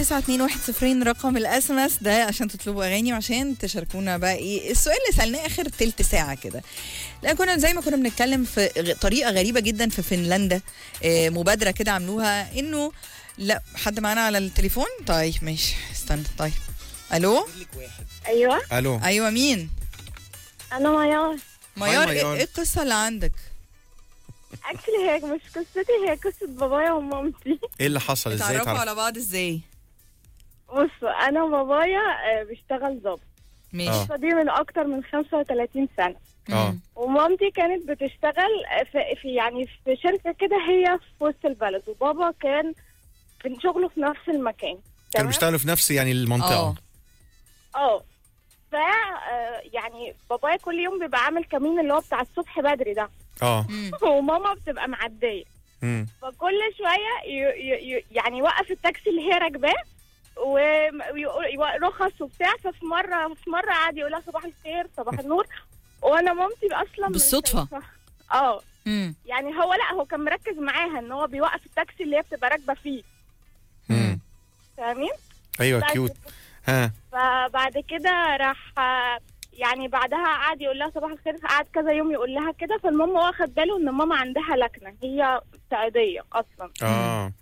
921 رقم الاس ام اس ده عشان تطلبوا اغاني وعشان تشاركونا بقى ايه السؤال اللي سالناه اخر تلت ساعه كده لا كنا زي ما كنا بنتكلم في غ- طريقه غريبه جدا في فنلندا آه، مبادره كده عملوها انه لا حد معانا على التليفون طيب ماشي استنى طيب الو ايوه الو ايوه مين انا ميار ميار ايه ميار. إيه القصه اللي عندك اكشلي هي مش قصتي هي قصه بابايا ومامتي ايه اللي حصل ازاي اتعرفوا تعرف على بعض ازاي بصوا انا وبابايا آه، بيشتغل ظابط ماشي آه. فدي من اكتر من 35 سنه اه مم. ومامتي كانت بتشتغل آه، في, في يعني في شركه كده هي في وسط البلد وبابا كان في شغله في نفس المكان كانوا تمام؟ بيشتغلوا في نفس يعني المنطقه اه اه ف آه، يعني بابايا كل يوم بيبقى عامل كمين اللي هو بتاع الصبح بدري ده اه مم. وماما بتبقى معديه مم. فكل شويه ي... ي... ي... يعني يوقف التاكسي اللي هي راكباه ويقول رخص وبتاع ففي مره في مره قعد يقول لها صباح الخير صباح النور وانا مامتي اصلا مش بالصدفة. شايفة. اه مم. يعني هو لا هو كان مركز معاها ان هو بيوقف التاكسي اللي هي بتبقى راكبه فيه مم. فاهمين ايوه بس كيوت ها فبعد كده راح آه، يعني بعدها قعد يقول لها صباح الخير قعد كذا يوم يقول لها كده فالمهم هو واخد باله ان ماما عندها لكنه هي سعوديه اصلا اه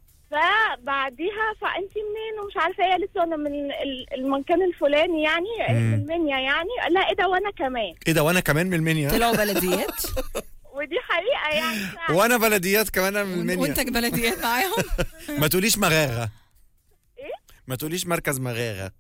فبعديها فانت منين ومش عارفه ايه قالت له انا من ال- المكان الفلاني يعني مم. من المنيا يعني لا ايه ده وانا كمان ايه ده وانا كمان من المنيا طلعوا بلديات ودي حقيقه يعني فعلا. وانا بلديات كمان أنا من المنيا وانت بلديات معاهم ما تقوليش مغاغه إيه؟ ما تقوليش مركز مغاغه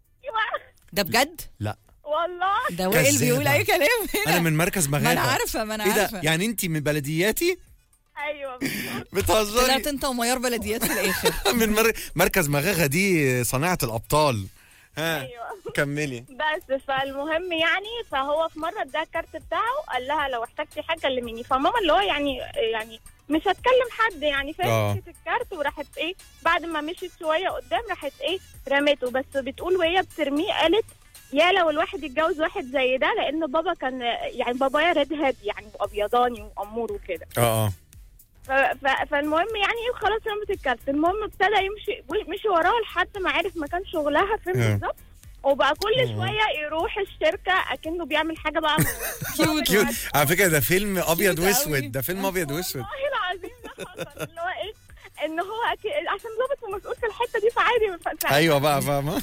ده بجد والله ده وائل كذابة. بيقول اي كلام هنا انا من مركز ما مغاغه انا عارفه ما انا ايه ده عارفه يعني انت من بلدياتي ايوه بالظبط. بتهزري طلعت انت وميار بلديات في الاخر من مر... مركز مغاغه دي صناعه الابطال ها ايوه كملي بس فالمهم يعني فهو في مره اداها الكارت بتاعه قال لها لو احتجتي حاجه كلميني فماما اللي هو يعني يعني مش هتكلم حد يعني آه. فمسكت الكارت وراحت ايه بعد ما مشيت شويه قدام راحت ايه رميته بس بتقول وهي بترميه قالت يا لو الواحد يتجوز واحد زي ده لان بابا كان يعني بابايا ريد هاد يعني وابيضاني وامور وكده اه اه ف- ف- فالمهم يعني خلاص رمت الكارت المهم ابتدى يمشي مشي وراها لحد ما عرف مكان شغلها فين آه. بالظبط وبقى كل آه. شويه يروح الشركه اكنه بيعمل حاجه بقى كيوت كيوت على فكره ده فيلم ابيض كيوت أوي. واسود ده فيلم ابيض واسود والله العظيم ده حصل اللي هو ايه ان هو أكيد عشان ظابط ومسؤول في الحته دي فعادي ف- ف- ايوه بقى فاهمه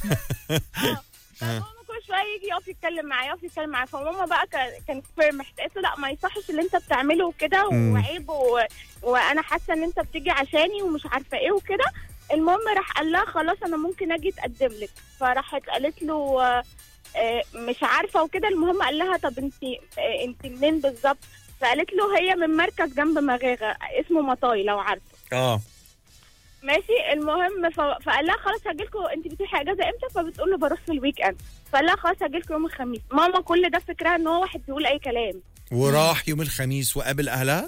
فماما كل شويه يجي يقف يتكلم معايا يقف يتكلم معايا فماما بقى كا- كانت فيرم قالت له لا ما يصحش اللي انت بتعمله وكده مم. وعيب و... وانا حاسه ان انت بتيجي عشاني ومش عارفه ايه وكده المهم راح قال لها خلاص انا ممكن اجي اتقدم لك فراحت قالت له آه، آه، مش عارفه وكده المهم قال لها طب انت آه، انت منين بالظبط فقالت له هي من مركز جنب مغاغه اسمه مطاي لو عارفه اه ماشي المهم ف... فقال لها خلاص هجيلكم انت بتروحي اجازه امتى فبتقول له بروح في الويك اند فقال لها خلاص هجيلكم يوم الخميس ماما كل ده فكرها ان هو واحد بيقول اي كلام وراح يوم الخميس وقابل اهلها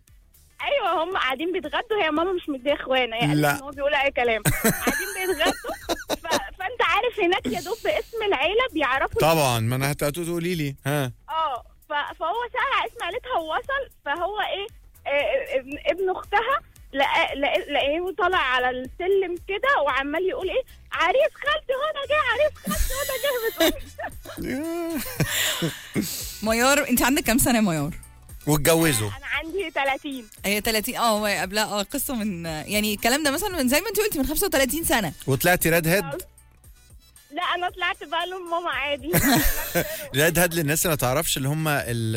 ايوه هم قاعدين بيتغدوا هي ماما مش مديه اخوانا هي لا. قالت ان هو بيقول اي كلام قاعدين بيتغدوا ف... فانت عارف هناك يا دوب باسم العيله بيعرفوا طبعا ما انا هتقولي لي ها اه ف... فهو سأل على اسم عيلتها ووصل فهو ايه آه، ابن- ابن اختها لقى- لقى- لقيه طالع على السلم كده وعمال يقول ايه عريس خالتي هو انا جاي عريس خالتي هو انا جاي بتقول ميار انت عندك كام سنه يا ميار واتجوزوا انا عندي 30 هي 30 اه هو قبلها اه قصه من يعني الكلام ده مثلا من زي ما انت قلتي من 35 سنه وطلعتي راد هيد لا انا طلعت بقى لهم ماما عادي راد هيد للناس اللي ما تعرفش اللي هم ال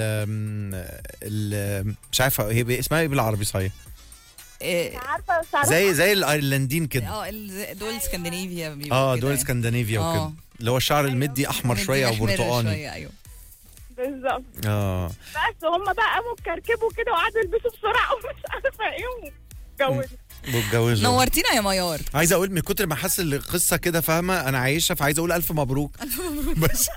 ال مش عارفه هي بي- اسمها ايه بالعربي صحيح إيه، عارفه بس عارفة زي زي الايرلندين كده اه ال- دول اسكندنافيا بيبقوا اه كده دول يعني. اسكندنافيا آه. وكده اللي هو الشعر المدي احمر مدي شويه محمر وبرتقاني شوية، ايوه بالظبط اه بس هم بقى قاموا كركبوا كده وقعدوا يلبسوا بسرعه ومش عارفه ايه واتجوزوا واتجوزوا نورتينا يا ميار عايز اقول من كتر ما حاسس القصه كده فاهمه انا عايشها فعايز اقول الف مبروك بس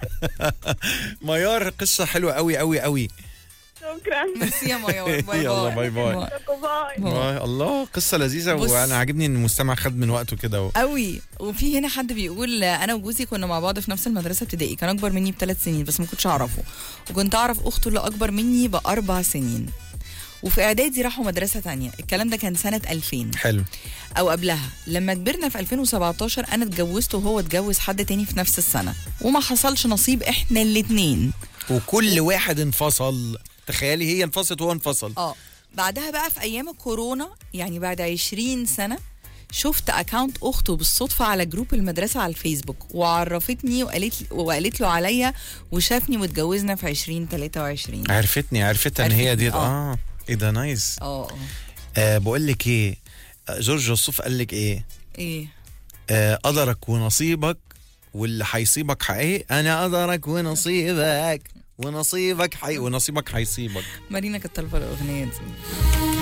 ميار قصه حلوه قوي قوي قوي شكرا ميرسي يا ميار باي يلا، باي باي. باي باي. آه، الله قصه لذيذه بص. وانا عاجبني ان المستمع خد من وقته كده و... قوي وفي هنا حد بيقول انا وجوزي كنا مع بعض في نفس المدرسه ابتدائي كان اكبر مني بثلاث سنين بس ما كنتش اعرفه وكنت اعرف اخته اللي اكبر مني باربع سنين وفي اعدادي راحوا مدرسه تانية الكلام ده كان سنه 2000 حلو او قبلها لما كبرنا في 2017 انا اتجوزت وهو اتجوز حد تاني في نفس السنه وما حصلش نصيب احنا الاتنين وكل واحد انفصل تخيلي هي انفصلت وهو انفصل اه بعدها بقى في ايام الكورونا يعني بعد 20 سنه شفت اكاونت اخته بالصدفه على جروب المدرسه على الفيسبوك وعرفتني وقالت وقالت له عليا وشافني واتجوزنا في 2023 عرفتني عرفتها ان هي عرفتني، دي آه. اه ايه ده نايس اه اه آه بقول لك ايه آه، جورج وسوف قال لك ايه ايه آه قدرك ونصيبك واللي هيصيبك حقيقي انا قدرك ونصيبك ونصيبك حي ونصيبك هيصيبك مارينا كانت طالبه الاغنيه دي